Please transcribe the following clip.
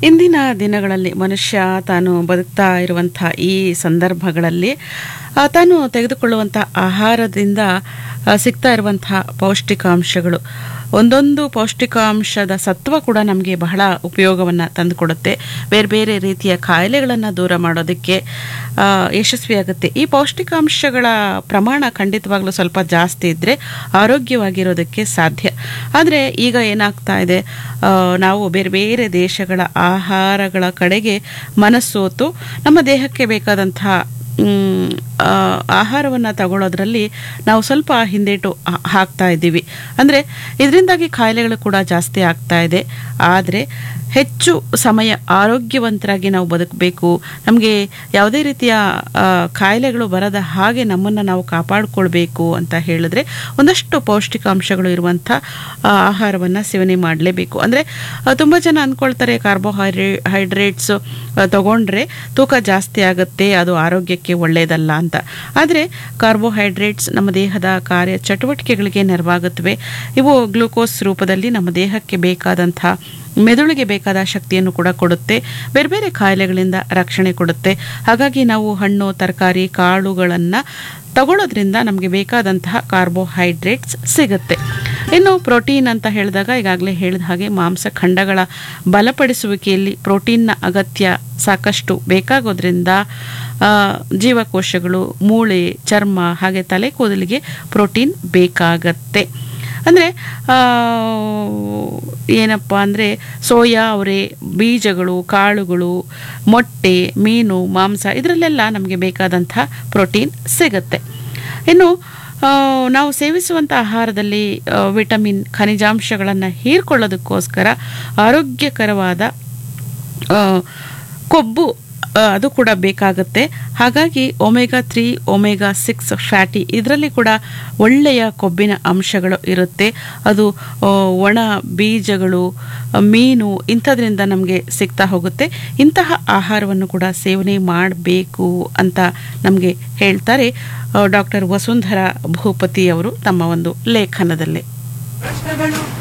ಇಂದಿನ ದಿನಗಳಲ್ಲಿ ಮನುಷ್ಯ ತಾನು ಬದುಕ್ತಾ ಇರುವಂಥ ಈ ಸಂದರ್ಭಗಳಲ್ಲಿ ಆ, ತಾನು ತೆಗೆದುಕೊಳ್ಳುವಂಥ ಆಹಾರದಿಂದ ಆ, ಸಿಗ್ತಾ ಇರುವಂಥ ಪೌಷ್ಟಿಕಾಂಶಗಳು ಒಂದೊಂದು ಪೌಷ್ಟಿಕಾಂಶದ ಸತ್ವ ಕೂಡ ನಮಗೆ ಬಹಳ ಉಪಯೋಗವನ್ನು ತಂದುಕೊಡುತ್ತೆ ಬೇರೆ ಬೇರೆ ರೀತಿಯ ಕಾಯಿಲೆಗಳನ್ನು ದೂರ ಮಾಡೋದಕ್ಕೆ ಆ, ಯಶಸ್ವಿಯಾಗುತ್ತೆ ಈ ಪೌಷ್ಟಿಕಾಂಶಗಳ ಪ್ರಮಾಣ ಖಂಡಿತವಾಗ್ಲೂ ಸ್ವಲ್ಪ ಜಾಸ್ತಿ ಇದ್ದರೆ ಆರೋಗ್ಯವಾಗಿರೋದಕ್ಕೆ ಸಾಧ್ಯ ಆದರೆ ಈಗ ಏನಾಗ್ತಾ ಇದೆ ಆ, ನಾವು ಬೇರೆ ಬೇರೆ ದೇಶಗಳ ಆಹಾರಗಳ ಕಡೆಗೆ ಮನಸ್ಸೋತು ನಮ್ಮ ದೇಹಕ್ಕೆ ಬೇಕಾದಂಥ ಮ್, ಆ, ಆಹಾರವನ್ನು ತಗೊಳ್ಳೋದ್ರಲ್ಲಿ ನಾವು ಸ್ವಲ್ಪ ಹಿಂದೇಟು ಹಾ- ಹಾಕ್ತಾ ಇದ್ದೀವಿ ಅಂದರೆ ಇದರಿಂದಾಗಿ ಕಾಯಿಲೆಗಳು ಕೂಡ ಜಾಸ್ತಿ ಆಗ್ತಾ ಇದೆ ಆದರೆ ಹೆಚ್ಚು ಸಮಯ ಆರೋಗ್ಯವಂತರಾಗಿ ನಾವು ಬದುಕಬೇಕು ನಮಗೆ ಯಾವುದೇ ರೀತಿಯ ಆ, ಕಾಯಿಲೆಗಳು ಬರದ ಹಾಗೆ ನಮ್ಮನ್ನು ನಾವು ಕಾಪಾಡಿಕೊಳ್ಬೇಕು ಅಂತ ಹೇಳಿದ್ರೆ ಒಂದಷ್ಟು ಪೌಷ್ಟಿಕಾಂಶಗಳು ಇರುವಂಥ ಆಹಾರವನ್ನು ಸೇವನೆ ಮಾಡಲೇಬೇಕು ಅಂದರೆ ತುಂಬ ಜನ ಅಂದ್ಕೊಳ್ತಾರೆ ಕಾರ್ಬೋಹೈಡ್ರೇ ಹೈಡ್ರೇಟ್ಸ್ ತಗೊಂಡ್ರೆ ತೂಕ ಜಾಸ್ತಿ ಆಗುತ್ತೆ ಅದು ಆರೋಗ್ಯಕ್ಕೆ ಒಳ್ಳೆಯದಲ್ಲ ಅಂತ ಆದರೆ ಕಾರ್ಬೋಹೈಡ್ರೇಟ್ಸ್ ನಮ್ಮ ದೇಹದ ಕಾರ್ಯ ಚಟುವಟಿಕೆಗಳಿಗೆ ನೆರವಾಗುತ್ತವೆ ಇವು ಗ್ಲೂಕೋಸ್ ರೂಪದಲ್ಲಿ ನಮ್ಮ ದೇಹಕ್ಕೆ ಬೇಕಾದಂಥ ಮೆದುಳಿಗೆ ಬೇಕಾದ ಶಕ್ತಿಯನ್ನು ಕೂಡ ಕೊಡುತ್ತೆ ಬೇರೆ ಬೇರೆ ಕಾಯಿಲೆಗಳಿಂದ ರಕ್ಷಣೆ ಕೊಡುತ್ತೆ ಹಾಗಾಗಿ ನಾವು ಹಣ್ಣು ತರಕಾರಿ ಕಾಳುಗಳನ್ನು ತಗೊಳ್ಳೋದ್ರಿಂದ ನಮಗೆ ಬೇಕಾದಂತಹ ಕಾರ್ಬೋಹೈಡ್ರೇಟ್ಸ್ ಸಿಗುತ್ತೆ ಇನ್ನು ಪ್ರೋಟೀನ್ ಅಂತ ಹೇಳಿದಾಗ ಈಗಾಗಲೇ ಹೇಳಿದ ಹಾಗೆ ಮಾಂಸ ಖಂಡಗಳ ಬಲಪಡಿಸುವಿಕೆಯಲ್ಲಿ ಪ್ರೋಟೀನ್ನ ಅಗತ್ಯ ಸಾಕಷ್ಟು ಬೇಕಾಗೋದ್ರಿಂದ ಆ, ಜೀವಕೋಶಗಳು ಮೂಳೆ ಚರ್ಮ ಹಾಗೆ ತಲೆ ಕೂದಲಿಗೆ ಪ್ರೋಟೀನ್ ಬೇಕಾಗತ್ತೆ ಅಂದರೆ ಏನಪ್ಪ ಅಂದರೆ ಸೋಯಾ ಅವರೆ ಬೀಜಗಳು ಕಾಳುಗಳು ಮೊಟ್ಟೆ ಮೀನು ಮಾಂಸ ಇದರಲ್ಲೆಲ್ಲ ನಮಗೆ ಬೇಕಾದಂಥ ಪ್ರೋಟೀನ್ ಸಿಗುತ್ತೆ ಇನ್ನು ಆ, ನಾವು ಸೇವಿಸುವಂಥ ಆಹಾರದಲ್ಲಿ ಆ, ವಿಟಮಿನ್ ಖನಿಜಾಂಶಗಳನ್ನು ಹೀರ್ಕೊಳ್ಳೋದಕ್ಕೋಸ್ಕರ ಆರೋಗ್ಯಕರವಾದ ಆ, ಕೊಬ್ಬು ಆ, ಅದು ಕೂಡ ಬೇಕಾಗುತ್ತೆ ಹಾಗಾಗಿ omega three omega six fatty ಇದರಲ್ಲಿ ಕೂಡ ಒಳ್ಳೆಯ ಕೊಬ್ಬಿನ ಅಂಶಗಳು ಇರುತ್ತೆ ಅದು ಆ, ಒಣ ಬೀಜಗಳು ಆ, ಮೀನು ಇಂಥದ್ರಿಂದ ನಮಗೆ ಸಿಗ್ತಾ ಹೋಗುತ್ತೆ ಇಂತಹ ಆಹಾರವನ್ನು ಕೂಡ ಸೇವನೆ ಮಾಡಬೇಕು ಅಂತ ನಮಗೆ ಹೇಳ್ತಾರೆ ಡಾಕ್ಟರ್ ವಸುಂಧರಾ ಭೂಪತಿ ಅವರು ತಮ್ಮ ಒಂದು ಲೇಖನದಲ್ಲಿ ಪ್ರಶ್ನೆಗಳು